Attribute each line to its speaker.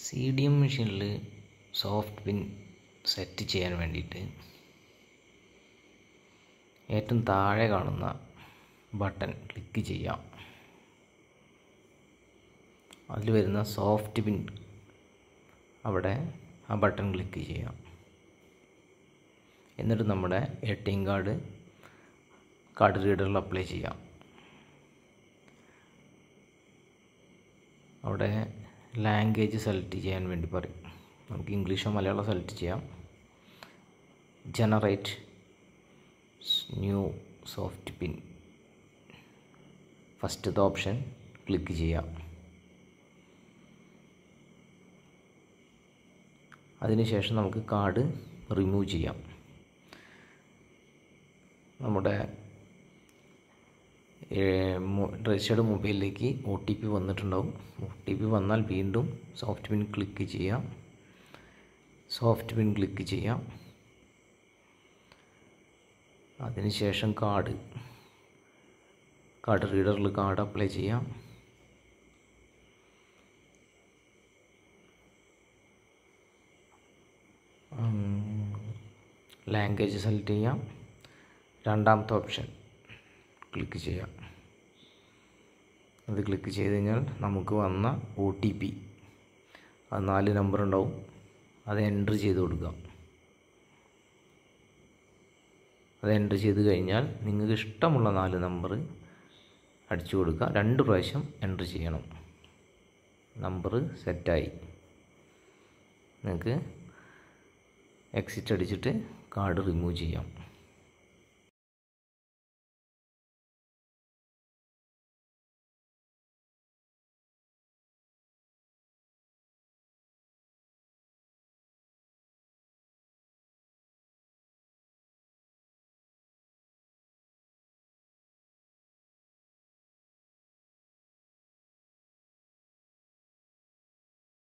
Speaker 1: C D M മെഷീനിൽ soft pin set ചെയ്യാൻ വേണ്ടിയിട്ട് ഏറ്റവും താഴെ കാണുന്ന ബട്ടൺ ക്ലിക്ക് ചെയ്യാം അതിൽ വരുന്ന സോഫ്റ്റ് പിൻ അവിടെ ആ ബട്ടൺ ക്ലിക്ക് ചെയ്യാം എന്നിട്ട് നമ്മുടെ A T M card card റീഡറിൽ അപ്ലൈ ചെയ്യാം അവിടെ ലാംഗ്വേജ് സെലക്ട് ചെയ്യാൻ വേണ്ടി പറയും നമുക്ക് ഇംഗ്ലീഷോ മലയാളം സെലക്ട് ചെയ്യാം ജനറേറ്റ് ന്യൂ സോഫ്റ്റ് പിൻ ഫസ്റ്റത്തെ ഓപ്ഷൻ ക്ലിക്ക് ചെയ്യാം അതിനുശേഷം നമുക്ക് കാർഡ് റിമൂവ് ചെയ്യാം നമ്മുടെ രജിസ്റ്റേർഡ് മൊബൈലിലേക്ക് ഒ ടി പി വന്നിട്ടുണ്ടാവും ഒ ടി പി വന്നാൽ വീണ്ടും സോഫ്റ്റ് പിൻ ക്ലിക്ക് ചെയ്യാം സോഫ്റ്റ് പിൻ ക്ലിക്ക് ചെയ്യാം അതിനുശേഷം കാർഡ് കാർഡ് റീഡറിൽ കാർഡ് അപ്ലൈ ചെയ്യാം ലാംഗ്വേജ് സെലക്ട് ചെയ്യാം രണ്ടാമത്തെ ഓപ്ഷൻ ക്ലിക്ക് ചെയ്യാം അത് ക്ലിക്ക് ചെയ്ത് കഴിഞ്ഞാൽ നമുക്ക് വന്ന ഒ ടി പി അത് നാല് നമ്പർ ഉണ്ടാവും അത് എൻറ്റർ ചെയ്ത് കൊടുക്കാം അത് എൻറ്റർ ചെയ്ത് കഴിഞ്ഞാൽ നിങ്ങൾക്ക് ഇഷ്ടമുള്ള നാല് നമ്പർ അടിച്ചു കൊടുക്കുക രണ്ട് പ്രാവശ്യം എൻറ്റർ ചെയ്യണം നമ്പർ സെറ്റായി നിങ്ങൾക്ക് എക്സിറ്റ് അടിച്ചിട്ട് കാർഡ് റിമൂവ് ചെയ്യാം